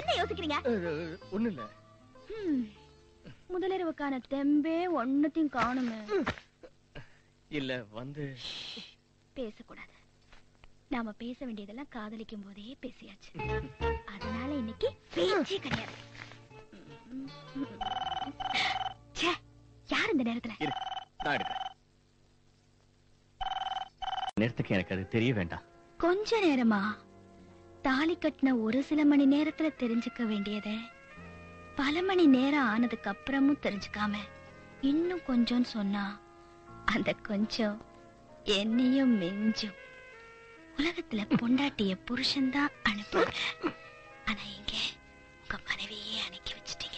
என்ன யோசிக்கிறீங்க ஒண்ணு இல்ல ஹம், முதலிரவுக்கான தெம்பே ஒண்ணுத்தையும் காணுமே இல்ல வந்து பேசக்கூடாது நாம பேச வேண்டியதெல்லாம் காதலிக்கும் போதே பேசியாச்சு அதனால இன்னைக்கு பேச்சே கிடையாது ச்சே, யார் இந்த நேரத்துல இரு நான் எடுக்கிறேன் நேரத்துக்கு எனக்கு அது தெரிய வேண்டாம் கொஞ்ச நேரமா தாலி கட்டின ஒரு சில மணி நேரத்துல தெரிஞ்சுக்க வேண்டியத பல மணி நேரம் ஆனதுக்கு அப்புறமும் தெரிஞ்சுக்காம இன்னும் கொஞ்சம் சொன்னா அந்த கொஞ்சம் என்னையும் மிஞ்சும் உலகத்துல பொண்டாட்டிய புருஷன்தான் அனுப்புவாங்க ஆனா இங்க உங்க மனைவியே அனுப்பி வச்சிட்டீங்க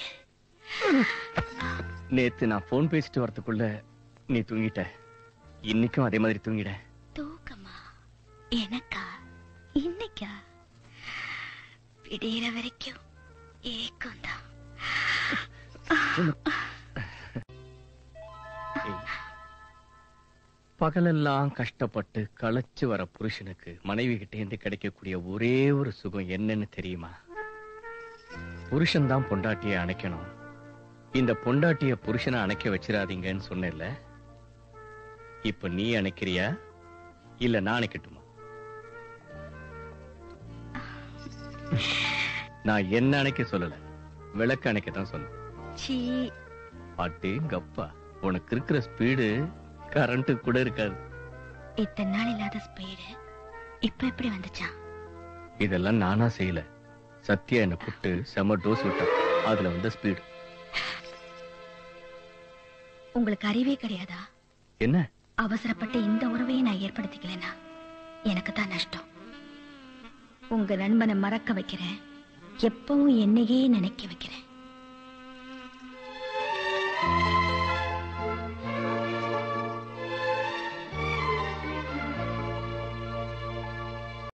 நேத்து நான் போன் பேசிட்டு வரதுக்குள்ள நீ தூங்கிட்ட இன்னைக்கும் அதே மாதிரி தூங்கிட தூக்கமா எனக்கா இன்னைக்கா விடியற வரைக்கும் ஏக்கம் தான் ஏய். பகலெல்லாம் கஷ்டப்பட்டு களைச்சு வர புருஷனுக்கு மனைவி கிட்ட இருந்து கிடைக்கக்கூடிய ஒரே ஒரு சுகம் என்னன்னு தெரியுமா புருஷன் தான் பொண்டாட்டிய அணைக்கணும் இந்த பொண்டாட்டிய புருஷனை அணைக்க வச்சிடாதீங்கன்னு சொன்னேன்ல இப்ப நீ அணைக்கிறியா இல்ல நான் அணைக்கட்டுமா நான் என்ன அணைக்க சொல்லல விளக்கு அணைக்க தான் சொன்னேன் சீ அடேங்கப்பா உனக்கு இருக்கிற ஸ்பீடு கரண்ட் கூட இருக்காது இத்தனை நாள் இல்லாத ஸ்பீடு இப்ப எப்படி வந்துச்சான் இதெல்லாம் நானா செய்யல சத்யா என்ன கூப்பிட்டு செம டோஸ் விட்டான் அதுல வந்த ஸ்பீடு உங்களுக்கு அறிவே கிடையாதா என்ன அவசரப்பட்டு இந்த உறவையை நான் ஏற்படுத்திக்கலனா எனக்கு தான் நஷ்டம் உங்க நண்பனை மறக்க வைக்கிறேன் எப்பவும் என்னையே நினைக்க வைக்கிறேன்